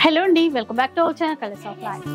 Hello అండి welcome back to our channel colours of life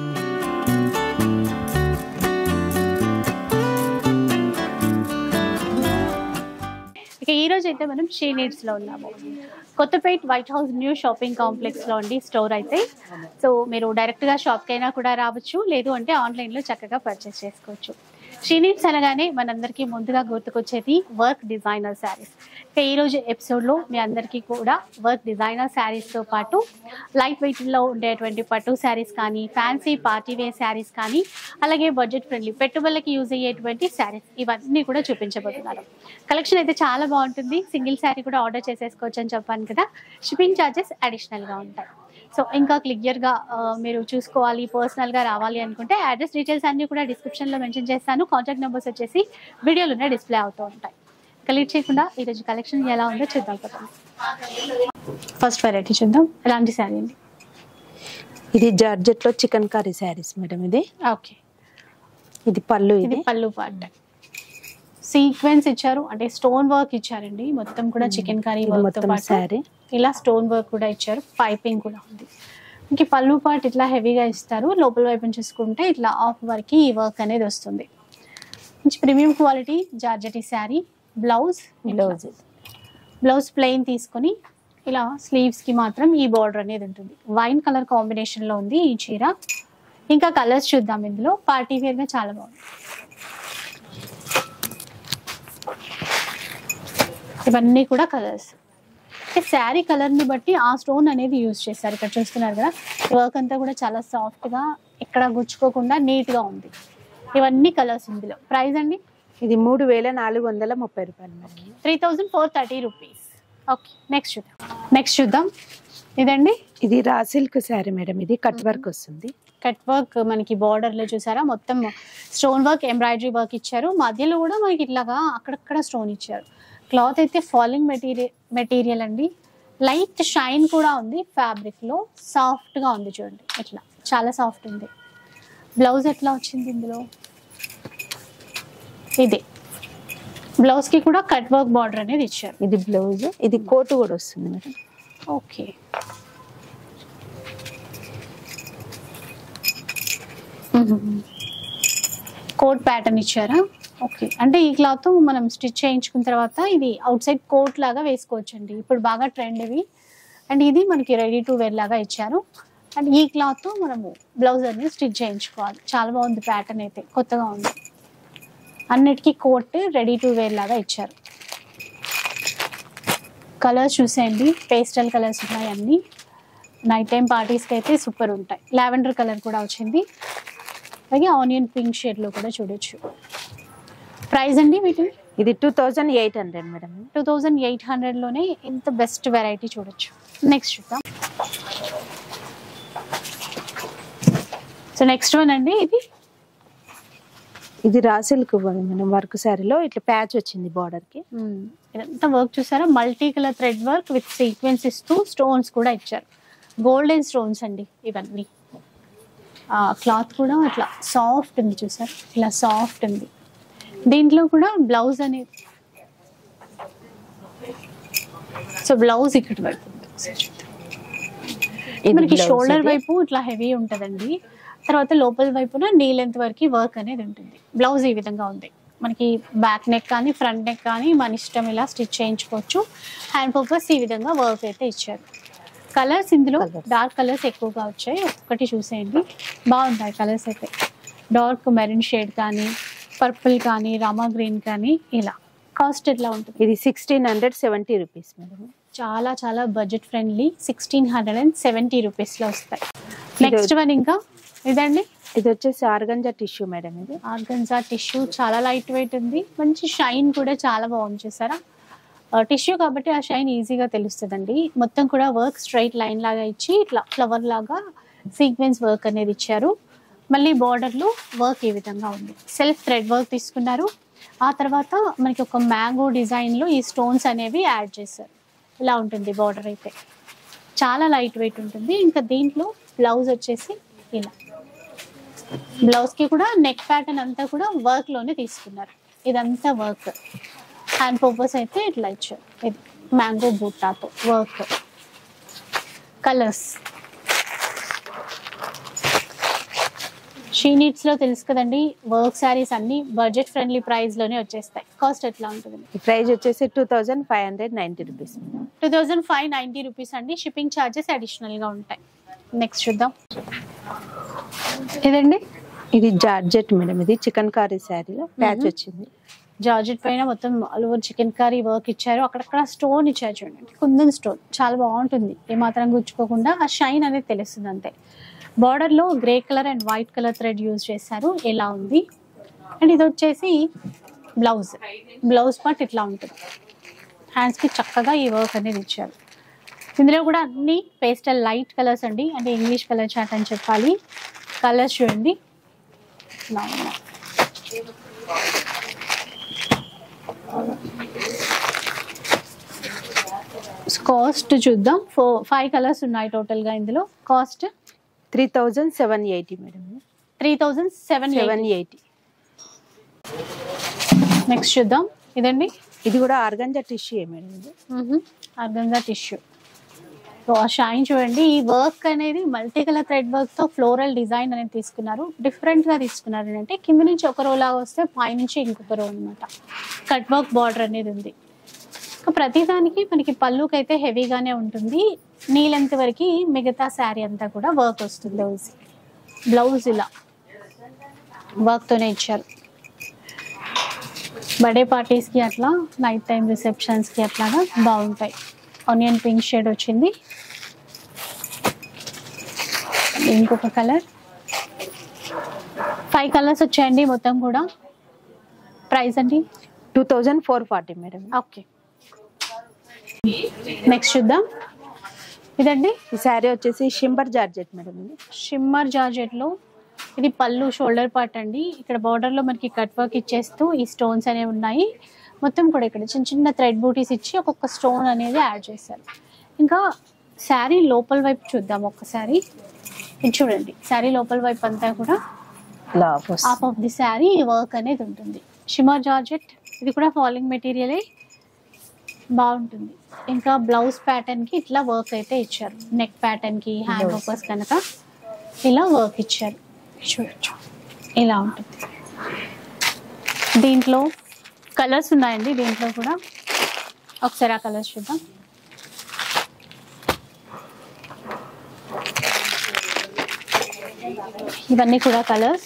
ఇక ఈ రోజు అయితే మనం షీ నీడ్స్ లో ఉన్నాము Kothapet white house new shopping complex లో అండి స్టోర్ అయితే సో మీరు డైరెక్ట్ గా షాప్ కైనా కూడా రావచ్చు లేదు అంటే ఆన్లైన్ లో చక్కగా పర్చేస్ చేసుకోవచ్చు షీ నీడ్స్ అనగానే మనందరికీ ముందుగా గుర్తుకొచ్చేది వర్క్ డిజైనర్ శారీస్ ఇక ఈ రోజు ఎపిసోడ్ లో మీ అందరికీ కూడా వర్క్ డిజైనర్ శారీస్ తో పాటు లైట్ వెయిట్ లో ఉండేటువంటి పట్టు శారీస్ కానీ ఫ్యాన్సీ పార్టీ వేర్ శారీస్ కానీ అలాగే బడ్జెట్ ఫ్రెండ్లీ పెట్టుబడులకి యూజ్ అయ్యేటువంటి శారీస్ ఇవన్నీ కూడా చూపించబోతున్నారు కలెక్షన్ అయితే చాలా బాగుంటుంది సింగిల్ శారీ కూడా ఆర్డర్ చేసేసుకోవచ్చు అని చెప్పాను కదా షిప్పింగ్ ఛార్జెస్ అడిషనల్ గా ఉంటాయి సో ఇంకా క్లియర్ గా ఆ, మీరు చూసుకోవాలి పర్సనల్ గా రావాలి అనుకుంటే అడ్రస్ డీటెయిల్స్ అన్ని కూడా డిస్క్రిప్షన్ లో మెన్షన్ చేస్తాను కాంటాక్ట్ నెంబర్స్ వచ్చేసి వీడియోలోనే డిస్ప్లే అవుతూ ఉంటాయి కలెక్ట్ చేయకుండా ఈరోజు కలెక్షన్ ఎలా ఉందో చూద్దాం కదా ఫస్ట్ వెరైటీ చూద్దాం ఎలాంటి శారీ అండి ఇది జార్జెట్ లో చికెన్ కర్రీ శారీస్ మేడం ఇది ఓకే ఇది పళ్ళు ఇది ఇది పళ్ళు పార్ట్ సీక్వెన్స్ ఇచ్చారు అంటే స్టోన్ వర్క్ ఇచ్చారండి మొత్తం కూడా చికెన్ కర్రీ ఇది వర్క్ తో మొత్తం పాటు శారీ ఇలా స్టోన్ వర్క్ కూడా ఇచ్చారు పైపింగ్ కూడా ఉంది ఇంక పళ్ళు పార్ట్ ఇట్లా హెవీగా ఇస్తారు లోపల వైపు నుంచి చూసుకుంటే ఇట్లా ఆఫ్ వర్క్ ఈ వర్క్ అనేది వస్తుంది మంచి premium quality georgette saree blouse blouse ఇది. బ్లౌజ్ ప్లెయిన్ తీసుకొని ఇలా స్లీవ్స్ కి మాత్రం ఈ బార్డర్ అనేది ఉంటుంది వైన్ కలర్ కాంబినేషన్ లో ఉంది ఈ చీర ఇంకా కలర్స్ చూద్దాం ఇందులో పార్టీ వేర్ గా చాలా బాగుంది ఇవన్నీ కూడా కలర్స్ శారీ కలర్ ని బట్టి ఆ స్టోన్ అనేది యూజ్ చేస్తారు ఇక్కడ చూస్తున్నారు కదా వర్క్ అంతా కూడా చాలా సాఫ్ట్ గా ఎక్కడ గుచ్చుకోకుండా నీట్ గా ఉంది ఇవన్నీ కలర్స్ ఇందులో ప్రైస్ అండి ఇది మూడు వేల నాలుగు వందల ముప్పై రూపాయలు madam three thousand four thirty rupees okay next చూద్దాం నెక్స్ట్ చూద్దాం ఇదండి ఇది రా సిల్క్ శారీ మేడం ఇది కట్ వర్క్ వస్తుంది కట్ వర్క్ మనకి బార్డర్ లో చూసారా మొత్తం స్టోన్ వర్క్ ఎంబ్రాయిడరీ వర్క్ ఇచ్చారు మధ్యలో కూడా మనకి ఇట్లాగా అక్కడక్కడ స్టోన్ ఇచ్చారు క్లాత్ అయితే ఫాలింగ్ మెటీరియల్ మెటీరియల్ అండి లైట్ షైన్ కూడా ఉంది ఫ్యాబ్రిక్ లో సాఫ్ట్ గా ఉంది చూడండి ఇట్లా చాలా సాఫ్ట్ ఉంది బ్లౌజ్ ఎట్లా వచ్చింది ఇందులో ఇది బ్లౌజ్ కి కూడా కట్ వర్క్ బార్డర్ అనేది ఇచ్చారు ఇది బ్లౌజ్ ఇది కోటు కూడా వస్తుంది మేడం ఓకే కోట్ ప్యాటర్న్ ఇచ్చారా ఓకే అంటే ఈ క్లాత్ మనం స్టిచ్ చేయించుకున్న తర్వాత ఇది అవుట్ సైడ్ కోట్ లాగా వేసుకోవచ్చు అండి ఇప్పుడు బాగా ట్రెండ్ ఇవి అండ్ ఇది మనకి రెడీ టు వేర్ లాగా ఇచ్చారు అండ్ ఈ క్లాత్ మనము బ్లౌజ్ అనేది స్టిచ్ చేయించుకోవాలి చాలా బాగుంది ప్యాటర్న్ అయితే కొత్తగా ఉంది అన్నిటికీ కోట్ రెడీ టు వేర్ లాగా ఇచ్చారు కలర్స్ చూసేయండి పేస్టల్ కలర్స్ ఉన్నాయి అన్ని నైట్ టైం పార్టీస్కి అయితే సూపర్ ఉంటాయి లావెండర్ కలర్ కూడా వచ్చింది అలాగే ఆనియన్ పింక్ షేడ్లో కూడా చూడొచ్చు ప్రైస్ అండి వీటి ఇది two thousand eight hundred madam two thousand eight హండ్రెడ్లోనే ఇంత బెస్ట్ వెరైటీ చూడొచ్చు నెక్స్ట్ చూద్దాం సో నెక్స్ట్ వన్ అండి ఇది ఇది రా సిల్క్ మనం వర్క్ శారీలో ఇట్లా ప్యాచ్ వచ్చింది బార్డర్ కి మ్మ్. ఇదంతా వర్క్ చూసారా multi colour thread work with sequins ఇస్తూ స్టోన్స్ కూడా ఇచ్చారు గోల్డెన్ స్టోన్స్ అండి ఇవన్నీ క్లాత్ కూడా ఇట్లా సాఫ్ట్ ఉంది చూసారు ఇలా సాఫ్ట్ ఉంది దీంట్లో కూడా బ్లౌజ్ అనేది సో బ్లౌజ్ ఇక్కడ వైపు ఉంది. ఒకసారి చూద్దాం. ఇది మనకి blouse షోల్డర్ ఇది. వైపు ఇట్లా హెవీ ఉంటదండి తర్వాత లోపల వైపున నీ లెంత్ వరకు వర్క్ అనేది ఉంటుంది బ్లౌజ్ ఈ విధంగా ఉంది మనకి బ్యాక్ నెక్ కానీ ఫ్రంట్ నెక్ కానీ మన ఇష్టం ఇలా స్టిచ్ చేయించుకోవచ్చు హ్యాండ్ పర్పస్ ఈ విధంగా వర్క్ అయితే ఇచ్చారు కలర్స్ ఇందులో Colours. డార్క్ కలర్స్ ఎక్కువగా వచ్చాయి ఒక్కటి చూసేయండి బాగుంటాయి కలర్స్ అయితే డార్క్ మెరూన్ షేడ్ కానీ పర్పుల్ కానీ రామా గ్రీన్ కానీ ఇలా కాస్ట్ ఎట్లా ఉంటుంది ఇది sixteen hundred seventy rupees madam చాలా చాలా budget friendly sixteen hundred and seventy రూపీస్లో వస్తాయి నెక్స్ట్ వన్ ఇంకా ఇదండి ఇది వచ్చేసి ఆర్గంజా టిష్యూ మేడం ఇది ఆర్గన్జా టిష్యూ చాలా లైట్ వెయిట్ ఉంది మంచి షైన్ కూడా చాలా బాగుంది చూసారా టిష్యూ కాబట్టి ఆ షైన్ ఈజీగా తెలుస్తుందండి మొత్తం కూడా వర్క్ స్ట్రైట్ లైన్ లాగా ఇచ్చి ఇట్లా ఫ్లవర్ లాగా సీక్వెన్స్ వర్క్ అనేది ఇచ్చారు మళ్ళీ బార్డర్లో వర్క్ ఈ విధంగా ఉంది సెల్ఫ్ థ్రెడ్ వర్క్ తీసుకున్నారు ఆ తర్వాత మనకి ఒక మ్యాంగో డిజైన్లో ఈ స్టోన్స్ అనేవి యాడ్ చేశారు ఇలా ఉంటుంది బార్డర్ అయితే చాలా లైట్ వెయిట్ ఉంటుంది ఇంకా దీంట్లో బ్లౌజ్ వచ్చేసి ఇలా బ్లౌజ్ కి కూడా నెక్ ప్యాటర్న్ అంతా కూడా వర్క్ లోనే తీసుకున్నారు ఇదంతా వర్క్ హ్యాండ్ పర్పస్ అయితే ఇట్లా ఇచ్చారు ఇది మ్యాంగో బూటాతో వర్క్ కలర్స్ షీ నీడ్స్ లో తెలుసు కదండి వర్క్ శారీస్ అన్ని బడ్జెట్ ఫ్రెండ్లీ ప్రైస్ లోనే వచ్చేస్తాయి కాస్ట్ ఎట్లా ఉంటుంది ఈ ప్రైస్ వచ్చేసి two thousand five hundred ninety rupees two thousand five ninety rupees అండి షిప్పింగ్ ఛార్జెస్ అడిషనల్ గా ఉంటాయి నెక్స్ట్ చూద్దాం ఇదండి ఇది జార్జెట్ మేడం ఇది చికెన్ కర్రీ శారీలో ప్యాచ్ వచ్చింది జార్జెట్ పైన మొత్తం all over chicken curry work ఇచ్చారు అక్కడక్కడ స్టోన్ ఇచ్చారు చూడండి కుందన్ స్టోన్ చాలా బాగుంటుంది ఏమాత్రం గుచ్చుకోకుండా ఆ షైన్ అనేది తెలుస్తుంది అంతే బార్డర్ లో grey colour and white colour thread use చేశారు ఎలా ఉంది అండ్ ఇది వచ్చేసి బ్లౌజ్ బ్లౌజ్ పార్ట్ ఇట్లా ఉంటుంది హ్యాండ్స్ కి చక్కగా ఈ వర్క్ అనేది ఇచ్చారు ఇందులో కూడా అన్ని పేస్టల్ లైట్ కలర్స్ అండి అంటే ఇంగ్లీష్ కలర్ చాట్ అని చెప్పాలి కలర్స్ చూడండి ఇలా ఉన్నాయి కాస్ట్ చూద్దాం ఫోర్ ఫైవ్ కలర్స్ ఉన్నాయి టోటల్ గా ఇందులో cost three thousand seven eighty madam three thousand seven seven eighty next చూద్దాం ఇదండి ఇది కూడా ఆర్గంజా టిష్యూ మేడం ఇది అర్గంజా టిష్యూ సో ఆ షైన్ చూడండి ఈ వర్క్ అనేది మల్టీ కలర్ థ్రెడ్ వర్క్ తో ఫ్లోరల్ డిజైన్ అనేది తీసుకున్నారు డిఫరెంట్ గా తీసుకున్నారు అంటే కింద నుంచి ఒక రో లాగా వస్తే పైనుంచి ఇంకొక రో అనమాట కట్ వర్క్ బార్డర్ అనేది ఉంది ఇంకా ప్రతిదానికి మనకి పళ్ళుకి అయితే హెవీగానే ఉంటుంది నీ లెంత్ వరకు మిగతా శారీ అంతా కూడా వర్క్ వస్తుంది బ్లౌజ్ బ్లౌజ్ ఇలా వర్క్ తోనే ఇచ్చారు బర్త్డే పార్టీస్కి అట్లా నైట్ టైం రిసెప్షన్స్కి అట్లాగా బాగుంటాయి ఆనియన్ పింక్ షేడ్ వచ్చింది ఇంకొక కలర్ ఫైవ్ కలర్స్ వచ్చాయండి మొత్తం కూడా ప్రైస్ అండి two thousand four forty madam okay next చూద్దాం ఇదండి ఈ శారీ వచ్చేసి షింబర్ జార్జెట్ మేడం ఇది షిమ్మర్ జార్జెట్లో ఇది పళ్ళు షోల్డర్ పార్ట్ అండి ఇక్కడ border లో మనకి కట్ వర్క్ ఇచ్చేస్తూ ఈ స్టోన్స్ అనేవి ఉన్నాయి మొత్తం కూడా ఇక్కడ చిన్న చిన్న థ్రెడ్ బూటీస్ ఇచ్చి ఒక్కొక్క స్టోన్ అనేది యాడ్ చేశారు ఇంకా శారీ లోపల వైపు చూద్దాం ఒక్కసారి ఇది చూడండి శారీ లోపల వైపు అంతా కూడా ఇలా half of the saree work అనేది ఉంటుంది షిమర్ జార్జెట్ ఇది కూడా ఫాలింగ్ మెటీరియలే బాగుంటుంది ఇంకా బ్లౌజ్ ప్యాటర్న్ కి ఇట్లా వర్క్ అయితే ఇచ్చారు నెక్ ప్యాటర్న్ కి హ్యాండ్ Blouse. వర్కర్స్ కనుక ఇలా వర్క్ ఇచ్చారు చూడొచ్చు ఇలా ఉంటుంది దీంట్లో కలర్స్ ఉన్నాయండి దీంట్లో కూడా ఒకసారి ఆ కలర్స్ చూద్దాం ఇవన్నీ కూడా కలర్స్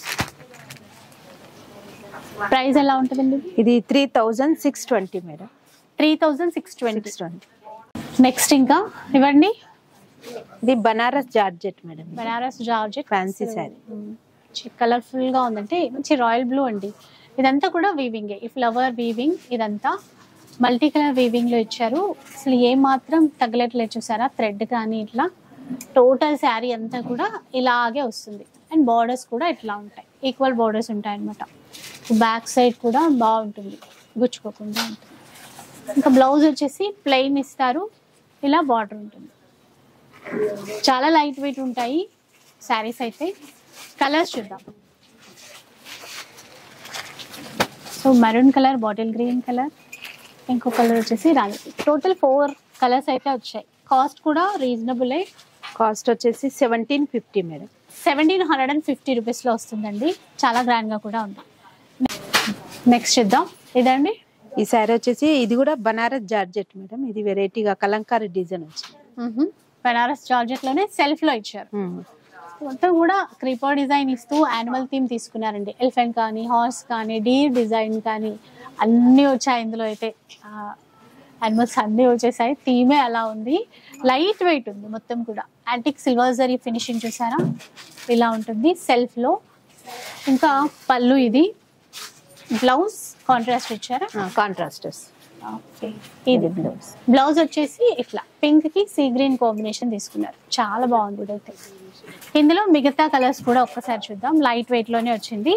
ప్రైస్ ఎలా ఉంటుందండి ఇది three thousand six twenty madam three thousand six twenty six twenty next ఇంకా ఇవ్వండి ఇది Banaras georgette madam Banaras georgette Fancy saree. Colourful గా ఉందంటే మంచి రాయల్ బ్లూ అండి ఇదంతా కూడా వీవింగ్ ఈ ఫ్లవర్ వీవింగ్ ఇదంతా మల్టీ కలర్ వీవింగ్ లో ఇచ్చారు అసలు ఏ మాత్రం తగ్గలట్లేదు చూసారా థ్రెడ్ కానీ ఇట్లా టోటల్ శారీ అంతా కూడా ఇలాగే వస్తుంది అండ్ బార్డర్స్ కూడా ఇట్లా ఉంటాయి ఈక్వల్ బార్డర్స్ ఉంటాయి అనమాట బ్యాక్ సైడ్ కూడా బాగుంటుంది గుచ్చుకోకుండా ఉంటుంది ఇంకా బ్లౌజ్ వచ్చేసి ప్లెయిన్ ఇస్తారు ఇలా బార్డర్ ఉంటుంది చాలా లైట్ వెయిట్ ఉంటాయి శారీస్ అయితే కలర్స్ చూద్దాం so maroon colour bottle green colour ఇంకో కలర్ వచ్చేసి రాణి టోటల్ ఫోర్ కలర్స్ అయితే వచ్చాయి కాస్ట్ కూడా రీజనబుల్ కాస్ట్ వచ్చేసి seventeen fifty madam seventeen hundred and fifty రూపీస్లో వస్తుందండి చాలా గ్రాండ్గా కూడా ఉంది నెక్స్ట్ చూద్దాం ఇదండి ఈ శారీ వచ్చేసి ఇది కూడా బనారస్ జార్జెట్ మేడం ఇది వెరైటీగా కలంకారీ డిజైన్ వచ్చింది మ్మ్హమ్. బనారస్ జార్జెట్లోనే సెల్ఫ్లో ఇచ్చారు మొత్తం కూడా క్రీపర్ డిజైన్ ఇస్తూ యానిమల్ థీమ్ తీసుకున్నారండి ఎలిఫెంట్ కానీ హార్స్ కానీ డీర్ డిజైన్ కానీ అన్నీ వచ్చాయి ఇందులో అయితే యానిమల్స్ అన్నీ వచ్చేసాయి థీమే అలా ఉంది లైట్ వెయిట్ ఉంది మొత్తం కూడా యాంటిక్ సిల్వర్ జరీ ఫినిషింగ్ చూసారా ఇలా ఉంటుంది సెల్ఫ్లో ఇంకా పళ్ళు ఇది బ్లౌజ్ కాంట్రాస్ట్ ఇచ్చారా కాంట్రాస్టర్స్ ఓకే ఇది ఇది బ్లౌజ్ బ్లౌజ్ వచ్చేసి ఇట్లా పింక్ కి సీ గ్రీన్ కాంబినేషన్ తీసుకున్నారు చాలా బాగుంది ఇదైతే ఇందులో మిగతా కలర్స్ కూడా ఒక్కసారి చూద్దాం లైట్ వెయిట్ లోనే వచ్చింది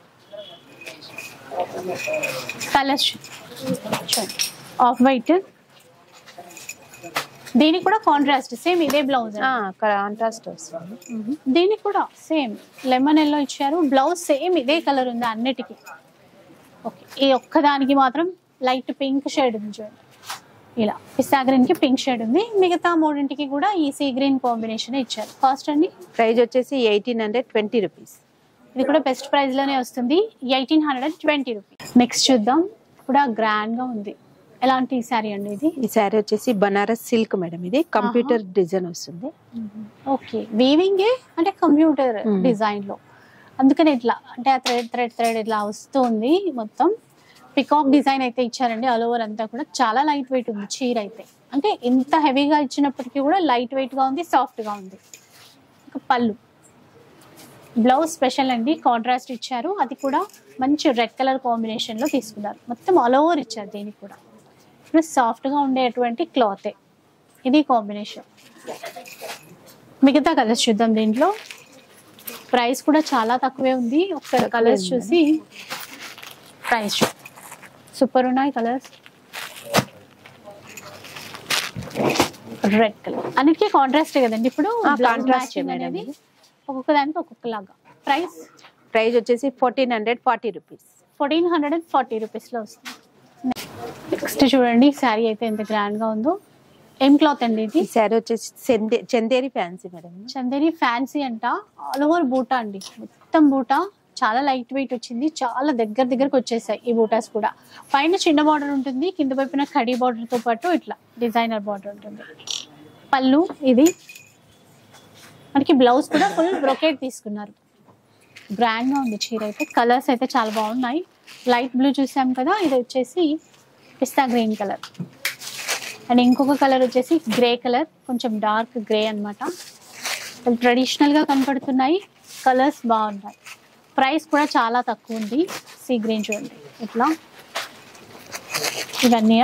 కలర్స్ చూడండి ఆఫ్ వైట్ దీనికి కూడా కాంట్రాస్ట్ సేమ్ ఇదే బ్లౌజ్ కాంట్రాస్ట్ వస్తుంది దీనికి కూడా సేమ్ లెమన్ ఎల్లో ఇచ్చారు బ్లౌజ్ సేమ్ ఇదే కలర్ ఉంది అన్నిటికీ ఓకే ఈ ఒక్కదానికి మాత్రం లైట్ పింక్ షేడ్ ఉంది చూడండి ఇలా పిస్తా గ్రీన్ కి పింక్ షేడ్ ఉంది మిగతా మూడింటికి కూడా ఈ సీ గ్రీన్ కాంబినేషన్ ఇచ్చారు కాస్ట్ అండి ప్రైస్ వచ్చేసి ఎయిటీన్ హండ్రెడ్ ట్వంటీ రూపీస్ ఇది కూడా బెస్ట్ ప్రైస్ లోనే వస్తుంది eighteen hundred and twenty rupees next చూద్దాం కూడా గ్రాండ్ గా ఉంది ఎలాంటి శారీ అండి ఇది ఈ శారీ వచ్చేసి బనారస్ సిల్క్ మేడం ఇది కంప్యూటర్ డిజైన్ వస్తుంది ఓకే వీవింగ్ అంటే కంప్యూటర్ Mhm. డిజైన్ లో అందుకని ఇట్లా అంటే ఆ థ్రెడ్ థ్రెడ్ థ్రెడ్ ఇట్లా వస్తుంది మొత్తం పికాక్ డిజైన్ అయితే ఇచ్చారండి ఆల్ ఓవర్ అంతా కూడా చాలా లైట్ వెయిట్ ఉంది చీర అయితే అంటే ఇంత హెవీగా ఇచ్చినప్పటికీ కూడా లైట్ వెయిట్ గా ఉంది సాఫ్ట్ గా ఉంది ఇంకా పళ్ళు బ్లౌజ్ స్పెషల్ అండి కాంట్రాస్ట్ ఇచ్చారు అది కూడా మంచి రెడ్ కలర్ కాంబినేషన్ లో తీసుకున్నారు మొత్తం ఆల్ ఓవర్ ఇచ్చారు దీనికి కూడా ఇప్పుడు సాఫ్ట్ గా ఉండేటువంటి క్లాతే ఇది కాంబినేషన్ మిగతా కలర్స్ చూద్దాం దీంట్లో ప్రైస్ కూడా చాలా తక్కువే ఉంది ఒకసారి తక్కువే కలర్స్ ఉంది. చూసి ప్రైస్ సూపర్ ఉన్నాయి కలర్స్ రెడ్ కలర్ అన్నిటికీ కాంట్రాస్ట్ కదండి ఇప్పుడు ఆ, బ్లౌజ్ contrast మ్యాచింగ్ మేడం అనేది ఇది. ఒక్కొక్క దానికి ఒక్కొక్కలాగా ప్రైస్ ప్రైస్ వచ్చేసి fourteen hundred forty rupees fourteen hundred and forty రూపీస్లో వస్తుంది నెక్స్ట్ చూడండి శారీ అయితే ఎంత grand గా ఉందో ఏం క్లాత్ అండి ఇది ఈ శారీ వచ్చేసి చందే Chanderi fancy madam Chanderi fancy అంట ఆల్ ఓవర్ బూటా అండి మొత్తం బూటా చాలా లైట్ వెయిట్ వచ్చింది చాలా దగ్గర దగ్గరకు వచ్చేసాయి ఈ బూటాస్ కూడా పైన చిన్న బార్డర్ ఉంటుంది కింద వైపున కడీ బార్డర్ తో పాటు ఇట్లా డిజైనర్ బార్డర్ ఉంటుంది పళ్ళు ఇది మనకి బ్లౌజ్ కూడా ఫుల్ బ్రొకేట్ తీసుకున్నారు గ్రాండ్ గా ఉంది చీర అయితే కలర్స్ అయితే చాలా బాగున్నాయి లైట్ బ్లూ చూసాం కదా ఇది వచ్చేసి పిస్తా గ్రీన్ కలర్ అండ్ ఇంకొక కలర్ వచ్చేసి గ్రే కలర్ కొంచెం డార్క్ గ్రే అనమాట ట్రెడిషనల్ గా కనపడుతున్నాయి కలర్స్ బాగున్నాయి ప్రైస్ కూడా చాలా తక్కువ ఉంది సీ గ్రీన్ చూడండి ఇట్లా ఇవన్నీ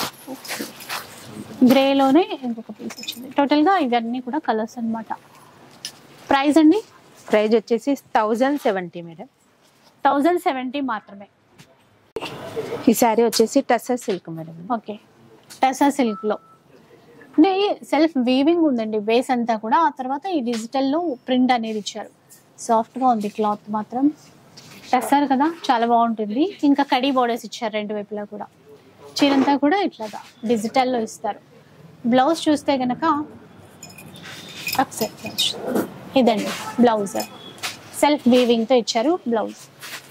గ్రేలోనే ఇంకొక పీస్ వచ్చింది టోటల్ గా ఇవన్నీ కూడా కలర్స్ అన్నమాట ప్రైస్ అండి ప్రైస్ వచ్చేసి thousand seventy madam thousand seventy మాత్రమే ఈ శారీ వచ్చేసి టస్సర్ సిల్క్ మేడం ఓకే టెసా సిల్క్ లో అంటే సెల్ఫ్ వీవింగ్ ఉందండి బేస్ అంతా కూడా ఆ తర్వాత ఈ డిజిటల్ లో ప్రింట్ అనేది ఇచ్చారు సాఫ్ట్ గా ఉంది క్లాత్ మాత్రం టెస్సర్ కదా చాలా బాగుంటుంది ఇంకా కడీ బోర్డర్స్ ఇచ్చారు రెండు వైపులా కూడా చీరంతా కూడా ఇట్లాగా డిజిటల్ లో ఇస్తారు బ్లౌజ్ చూస్తే గనక అప్సెట్ ఇదండి బ్లౌజ్ సెల్ఫ్ వీవింగ్ తో ఇచ్చారు బ్లౌజ్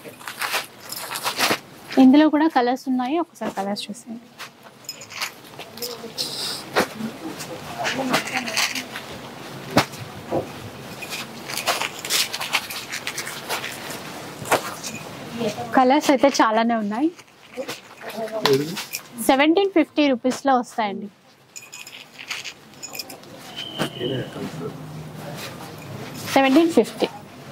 ఇందులో కూడా కలర్స్ ఉన్నాయి ఒకసారి కలర్స్ చూసేయండి కలర్స్ అయితే చాలానే ఉన్నాయి సెవెంటీన్ ఫిఫ్టీ రూపీస్లో వస్తాయండి సెవెంటీన్ ఫిఫ్టీ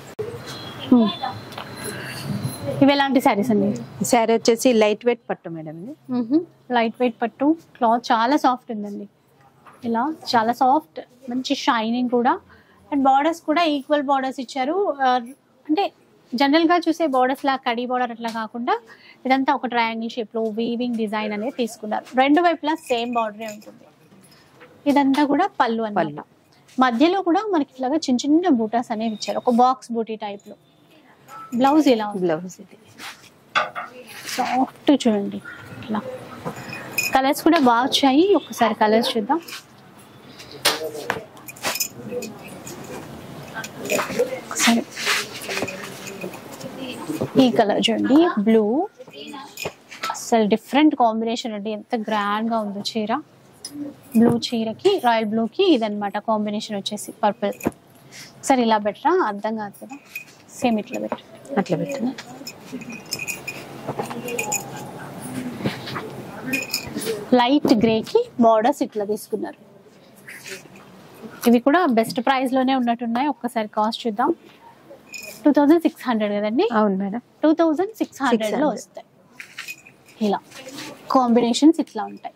ఇవి ఎలాంటి శారీస్ అండి ఈ శారీ వచ్చేసి లైట్ వెయిట్ పట్టు మేడం ఇది లైట్ వెయిట్ పట్టు క్లాత్ చాలా సాఫ్ట్ ఉందండి ఇలా చాలా సాఫ్ట్ మంచి షైనింగ్ కూడా అండ్ బార్డర్స్ కూడా ఈక్వల్ బార్డర్స్ ఇచ్చారు ఆ, అంటే జనరల్గా చూసే బార్డర్స్ లా కడీ బార్డర్ అట్లా కాకుండా ఇదంతా ఒక ట్రయాంగిల్ షేప్లో వీవింగ్ డిజైన్ అనేది తీసుకున్నారు రెండు వైపులా సేమ్ బార్డరే ఉంటుంది ఇదంతా కూడా పళ్ళు అన్నమాట పళ్ళు. మధ్యలో కూడా మనకి ఇట్లాగా చిన్న చిన్న బూటాస్ అనేవి ఇచ్చారు ఒక బాక్స్ బూటీ టైప్లో బ్లౌజ్ ఇలా ఉంది బ్లౌజ్ ఇది సాఫ్ట్ చూడండి ఇట్లా కలర్స్ కూడా బాగా వచ్చాయి ఒకసారి కలర్స్ చూద్దాం ఒకసారి ఈ కలర్ చూడండి బ్లూ అసలు డిఫరెంట్ కాంబినేషన్ అండి ఎంత గ్రాండ్ గా ఉందో చీర బ్లూ చీరకి రాయల్ బ్లూకి ఇదన్నమాట కాంబినేషన్ వచ్చేసి పర్పుల్ ఒకసారి ఇలా పెట్టరా అర్థం కాదు కదా సేమ్ ఇట్లా పెట్టు అట్లా పెట్టిన లైట్ గ్రేకి బార్డర్స్ ఇట్లా తీసుకున్నారు ఇవి కూడా బెస్ట్ ప్రైస్ లోనే ఉన్నట్టున్నాయి ఒక్కసారి కాస్ట్ చూద్దాం టూ థౌజండ్ సిక్స్ హండ్రెడ్ కదండి అవును madam two thousand six hundred లో 600. వస్తాయి ఇలా కాంబినేషన్స్ ఇట్లా ఉంటాయి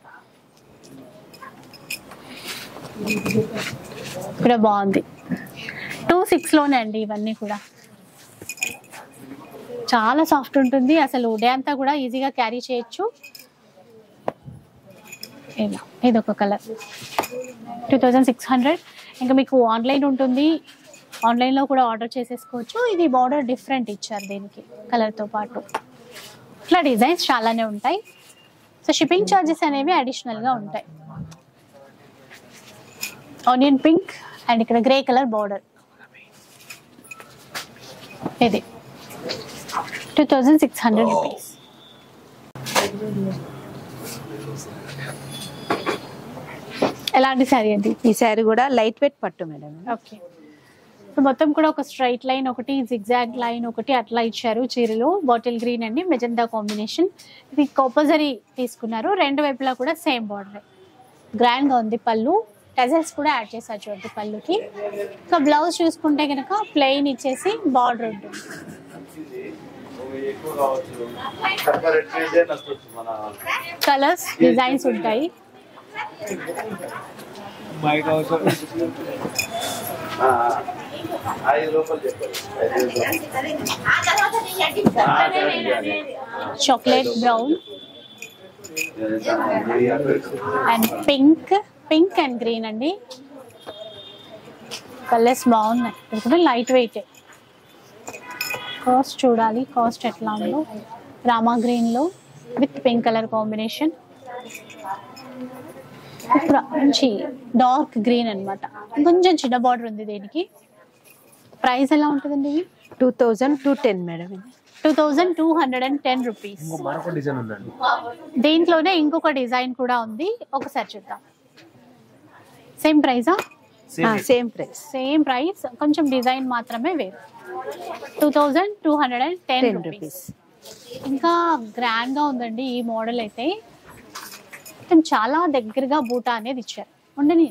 కూడా బాగుంది టూ సిక్స్ లోనే అండి ఇవన్నీ కూడా చాలా సాఫ్ట్ ఉంటుంది అసలు డే అంతా కూడా ఈజీగా క్యారీ చేయొచ్చు ఇలా ఇది ఒక colour two thousand six hundred ఇంకా మీకు ఆన్లైన్ ఉంటుంది ఆన్లైన్లో కూడా ఆర్డర్ చేసేసుకోవచ్చు ఇది బార్డర్ డిఫరెంట్ ఇచ్చారు దీనికి కలర్తో పాటు ఇట్లా డిజైన్స్ చాలానే ఉంటాయి సో షిప్పింగ్ ఛార్జెస్ అనేవి అడిషనల్గా ఉంటాయి ఆనియన్ పింక్ అండ్ ఇక్కడ గ్రే కలర్ బార్డర్ ఇది two thousand six hundred rupees ఎలాంటి శారీ అండి ఈ శారీ కూడా లైట్ వెయిట్ పట్టు మేడం ఓకే సో మొత్తం కూడా ఒక స్ట్రైట్ లైన్ ఒకటి జిగ్జాగ్ లైన్ ఒకటి అట్లా ఇచ్చారు చీరలో బాటిల్ గ్రీన్ అండి మెజందా కాంబినేషన్ ఇది కాంపల్సరీ తీసుకున్నారు రెండు వైపులా కూడా సేమ్ బార్డర్ గ్రాండ్ గా ఉంది పళ్ళు టెజల్స్ కూడా యాడ్ చేశారు చూడండి పళ్ళుకి ఇంకా బ్లౌజ్ చూసుకుంటే కనుక ప్లెయిన్ ఇచ్చేసి బార్డర్ ఉంటుంది ఎక్కువ కావచ్చు సపరేట్ డిజైన్ వస్తుంది మన కలర్స్ డిజైన్స్ ఉంటాయి బయట ఐదు రూపాయలు చెప్పారు ఐదు రూపాయలు ఆ, సరే, చాక్లెట్ బ్రౌన్ సరే. And pink pink and green అండి కలర్స్ బాగున్నాయి ఇది కూడా లైట్ వెయిట్ కాస్ట్ చూడాలి కాస్ట్ ఎట్లా ఉందో రామా గ్రీన్ లో విత్ పింక్ కలర్ కాంబినేషన్ ఇప్పుడు మంచి డార్క్ గ్రీన్ అన్నమాట కొంచెం చిన్న బార్డర్ ఉంది దీనికి ప్రైస్ ఎలా ఉంటుందండి ఇది two thousand two ten madam ఇది two thousand two hundred and ten rupees మరొక డిజైన్ ఉందండి దీంట్లోనే ఇంకొక డిజైన్ కూడా ఉంది ఒకసారి చూద్దాం సేమ్ ప్రైజా సేమ్ ప్రైస్ సేమ్ ప్రైస్ కొంచెం డిజైన్ మాత్రమే వేరు two thousand two hundred and ten ten rupees rupees ఇంకా గ్రాండ్ గా ఉందండి ఈ మోడల్ అయితే మొత్తం చాలా దగ్గరగా బూటా అనేది ఇచ్చారు ఉండని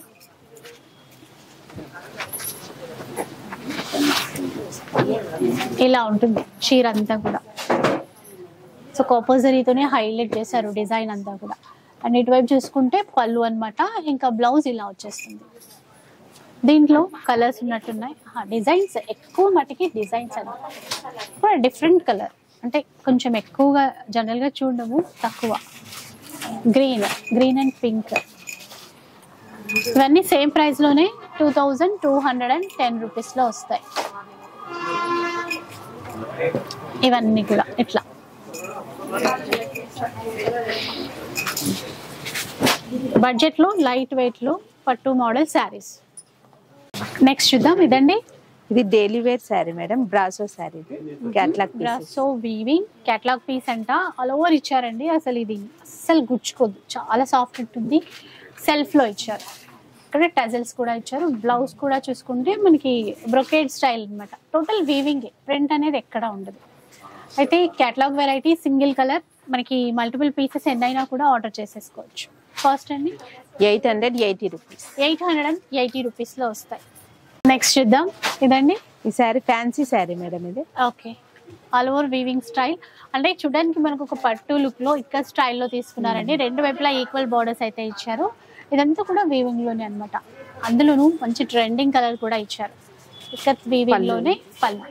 ఇలా ఉంటుంది చీర అంతా కూడా సో కాపర్జరీతోనే హైలైట్ చేశారు డిజైన్ అంతా కూడా అండ్ ఇటువైపు చూసుకుంటే పళ్ళు అన్నమాట ఇంకా బ్లౌజ్ ఇలా వచ్చేస్తుంది దీంట్లో కలర్స్ ఉన్నట్టున్నాయి డిజైన్స్ ఎక్కువ మటుకి డిజైన్స్ అన్నమాట డిఫరెంట్ కలర్ అంటే కొంచెం ఎక్కువగా జనరల్గా చూడము తక్కువ గ్రీన్ గ్రీన్ అండ్ పింక్ ఇవన్నీ సేమ్ ప్రైస్లోనే two thousand two hundred and ten రూపీస్లో వస్తాయి ఇవన్నీ కూడా ఇట్లా బడ్జెట్లో లైట్ వెయిట్లో పట్టు మోడల్ శారీస్ నెక్స్ట్ చూద్దాం ఇదండి ఇది డైలీ వేర్ శారీ మేడం బ్రాసో sari catalogue pieces so weaving catalogue piece అంట ఆల్ ఓవర్ ఇచ్చారండి అసలు ఇది అస్సలు గుచ్చుకోదు చాలా సాఫ్ట్ ఉంటుంది సెల్ఫ్ లో ఇచ్చారు ఇక్కడ టజల్స్ కూడా ఇచ్చారు బ్లౌజ్ కూడా చూసుకుంటే మనకి బ్రొకేడ్ స్టైల్ అన్నమాట టోటల్ వీవింగ్ ప్రింట్ అనేది ఎక్కడ ఉండదు అయితే కేటలాగ్ వెరైటీ సింగిల్ కలర్ మనకి మల్టిపుల్ పీసెస్ ఎన్నైనా కూడా ఆర్డర్ చేసేసుకోవచ్చు కాస్ట్ అండి eight hundred eighty rupees eight hundred and eighty రూపీస్లో వస్తాయి నెక్స్ట్ చూద్దాం ఇదండి ఈ శారీ ఫ్యాన్సీ శారీ మేడం ఇది okay all over weaving style అంటే చూడడానికి మనకు ఒక పట్టు లుక్ లో ఇక్కడ స్టైల్లో తీసుకున్నారండి రెండు వైపులా ఈక్వల్ బార్డర్స్ అయితే ఇచ్చారు ఇదంతా కూడా వీవింగ్ లోనే అన్నమాట అందులోనూ మంచి ట్రెండింగ్ కలర్ కూడా ఇచ్చారు ఇక్కడ వీవింగ్ లోనే పళ్ళు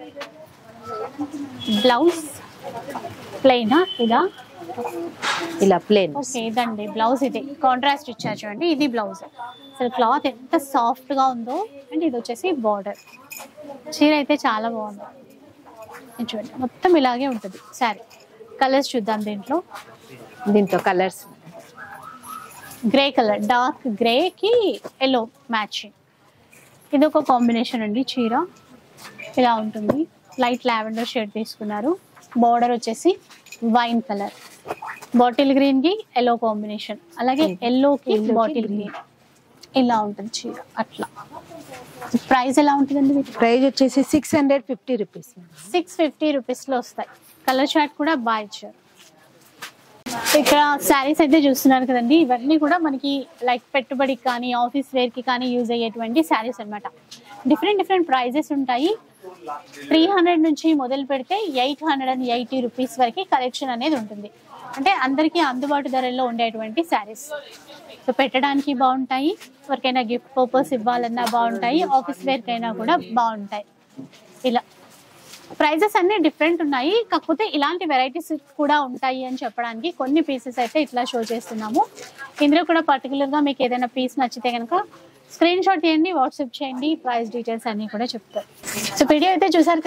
బ్లౌజ్ ప్లెయినా ఇదా ఇలా ప్లేన్ ఓకే ఇదండి బ్లౌజ్ ఇది కాంట్రాస్ట్ ఇచ్చారు చూడండి ఇది బ్లౌజ్ అసలు క్లాత్ ఎంత సాఫ్ట్ గా ఉందో అండ్ ఇది వచ్చేసి బార్డర్ చీర అయితే చాలా బాగుంది ఇది చూడండి మొత్తం ఇలాగే ఉంటుంది సారీ కలర్స్ చూద్దాం దీంట్లో దీంట్లో colours grey colour dark grey కి ఎల్లో మ్యాచింగ్ ఇది ఒక కాంబినేషన్ అండి చీర ఇలా ఉంటుంది లైట్ లావెండర్ షేడ్ తీసుకున్నారు బార్డర్ వచ్చేసి వైన్ కలర్ బాటిల్ గ్రీన్ కి ఎల్లో కాంబినేషన్ అలాగే ఎల్లో కి Yellow కి బాటిల్ green. గ్రీన్ ఇలా ఉంటుంది చీర అట్లా ప్రైస్ ఎలా ఉంటుందండి మీకు ప్రైస్ వచ్చేసి six hundred fifty rupees six fifty రూపీస్లో వస్తాయి కలర్ చార్ట్ కూడా బాగా ఇచ్చారు ఇక్కడ శారీస్ అయితే చూస్తున్నారు కదండి ఇవన్నీ కూడా మనకి లైక్ పెట్టుబడికి కానీ ఆఫీస్ వేర్కి కానీ యూజ్ అయ్యేటువంటి శారీస్ అన్నమాట డిఫరెంట్ డిఫరెంట్ ప్రైజెస్ ఉంటాయి త్రీ హండ్రెడ్ నుంచి మొదలు పెడితే eight hundred and eighty rupees వరకు కలెక్షన్ అనేది ఉంటుంది అంటే అందరికీ అందుబాటు ధరల్లో ఉండేటువంటి శారీస్ సో పెట్టడానికి బాగుంటాయి ఎవరికైనా గిఫ్ట్ పర్పస్ ఇవ్వాలన్నా బాగుంటాయి ఆఫీస్ వేర్కైనా కూడా బాగుంటాయి ఇలా ప్రైజెస్ అన్ని డిఫరెంట్ ఉన్నాయి కాకపోతే ఇలాంటి వెరైటీస్ కూడా ఉంటాయి అని చెప్పడానికి కొన్ని పీసెస్ అయితే ఇట్లా షో చేస్తున్నాము ఇందులో కూడా పర్టికులర్ గా మీకు ఏదైనా పీస్ నచ్చితే కనుక స్క్రీన్ షాట్ తీయండి వాట్సాప్ చేయండి ప్రైస్ డీటెయిల్స్ అన్ని కూడా చెప్తారు సో వీడియో అయితే చూసారు కదా మనకి వర్క్ ఫ్యాన్సీ శారీస్ పట్టు శారీస్ అలాగే handloom varieties all over weaving style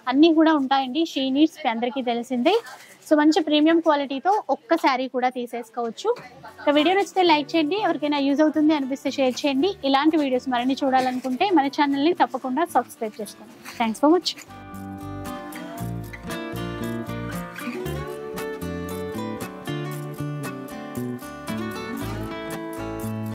అన్నీ కూడా ఉంటాయండి షీ నీడ్స్ మీ అందరికీ తెలిసిందే సో మంచి ప్రీమియం క్వాలిటీతో ఒక్క శారీ కూడా తీసేసుకోవచ్చు ఇక వీడియో నచ్చితే లైక్ చేయండి ఎవరికైనా యూజ్ అవుతుంది అనిపిస్తే షేర్ చేయండి ఇలాంటి వీడియోస్ మరిన్ని చూడాలనుకుంటే మన ఛానల్ని తప్పకుండా సబ్స్క్రైబ్ చేసుకోండి థ్యాంక్స్ ఫర్ వాచింగ్